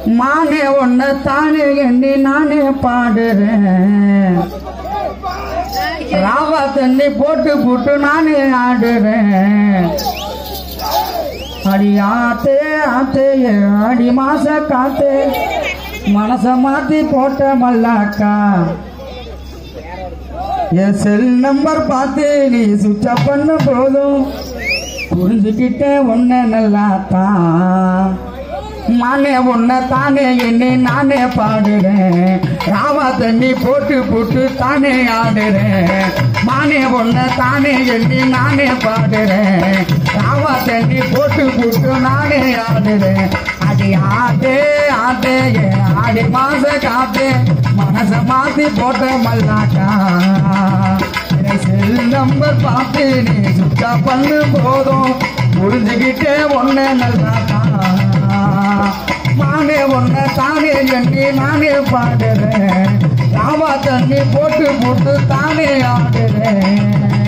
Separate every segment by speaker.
Speaker 1: மானே ஒன்ன தானே எண்ணி நானே பாடுறேன் ராவா தண்ணி போட்டு போட்டு நானே ஆடுறேன் அடி ஆத்தே ஆத்தே ஏ அடி மாச காத்தே மனச மாத்தி போட்ட மல்லாக்கா என் செல் நம்பர் பார்த்து நீ சுவிட்ச் ஆஃப் பண்ண போதும் புரிஞ்சுக்கிட்டேன் உன்னை நல்லா தான் மானே உன்னை தானே என்னை நானே பாடுறேன் ராவா தண்ணி போட்டு போட்டு தானே ஆடுறேன் மானே உன்னை தானே எண்ணி நானே பாடுறேன் ராவா தண்ணி போட்டு போட்டு நானே ஆடுறேன் அடி ஆட்டே ஆட்டே ஏ ஆடி மாச காத்தே மனச மாத்தி போட்ட மல்லாக்கா என் செல் நம்பர் பார்த்து நீ சுத்தா பண்ணு போதும் புரிஞ்சுக்கிட்டே ஒன்ன நல்லா மானே ஒன்ன தானே எண்ணி நானே பாடுறேன் ராவா தண்ணி போட்டு போட்டு தானே ஆடுறேன்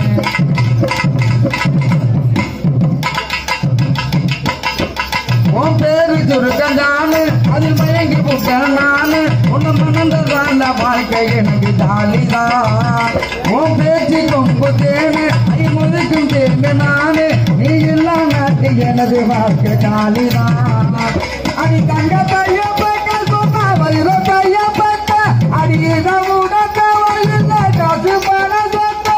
Speaker 1: உன் பேரு சுருக்கம் தானு அதில் மயங்கி புட்டேன் நானு உன்னை மணந்ததான வாழ்க்கை எனக்கு ஜாலிதான் உன் பேச்சு கொம்பு தேனு ஐ முதுக்கும் தேங்க நானு நீ இல்லா நாட்டு எனது வாழ்க்கை ஜாலிதான் அடி தங்க பைய பக்க சொன்னா வயிற பைய பக்க அடி இதை உடக்க வயிற காசு பண சொத்தை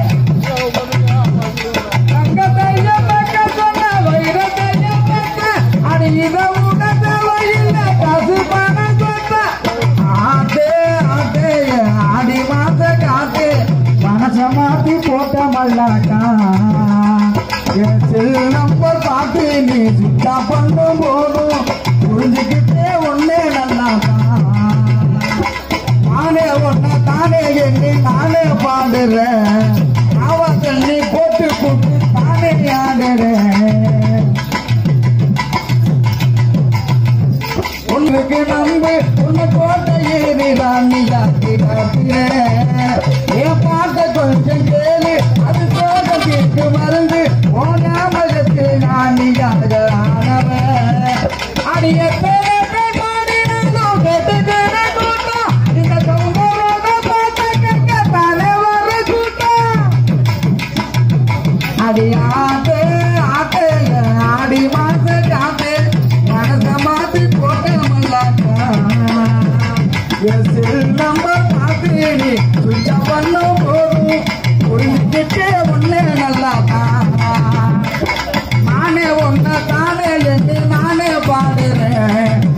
Speaker 1: தங்கத்தைய பக்க சொன்ன வைர தைய பக்க அடி இத உடத்த வயில்ல காசு பணம் சொத்த ஆட்டே ஆட்டே ஆடி மாச காத்து மனச மாத்தி போட்ட மல்லாக்கா என் செல் நம்பர் பார்த்து நீ சுத்தா பண்ணும் போதும் புரிஞ்சுக்கிட்டே ஒன்னே நல்லாக்கா நானே ஒன்ன தானே எண்ணி நானே பாடுறேன் அவ தண்ணி போட்டு போட்டு தானே ஆடுறேன் உனக்கு நம்பு உன்னை கோட்டை ஏறி ராணி காட்டி காட்டுறேன் என் பாட்டை கொஞ்சம் கேளு அது கோட்ட கேட்டு மருந்து ஓனாமலத்து நாணியாக ஆனவன் அடிய பேரை பாடினாலும் கேட்டுக்கிற கூட்டம் இந்த தொங்கலோட பாட்டை கேட்க தானே வர கூட்டம் அடி ஆட்டு ஆட்டு ஆடி மாச காத்து மனச மாத்தி போட்ட மல்லாக்கா என் செல் நம்பர் பார்த்து நீ சுவிட்ச பண்ண போதும் புரிஞ்சுக்கிட்டே ஒன்னே நல்லாக்கா நானே ஒன்ன தானே எண்ணி நானே பாடுறேன்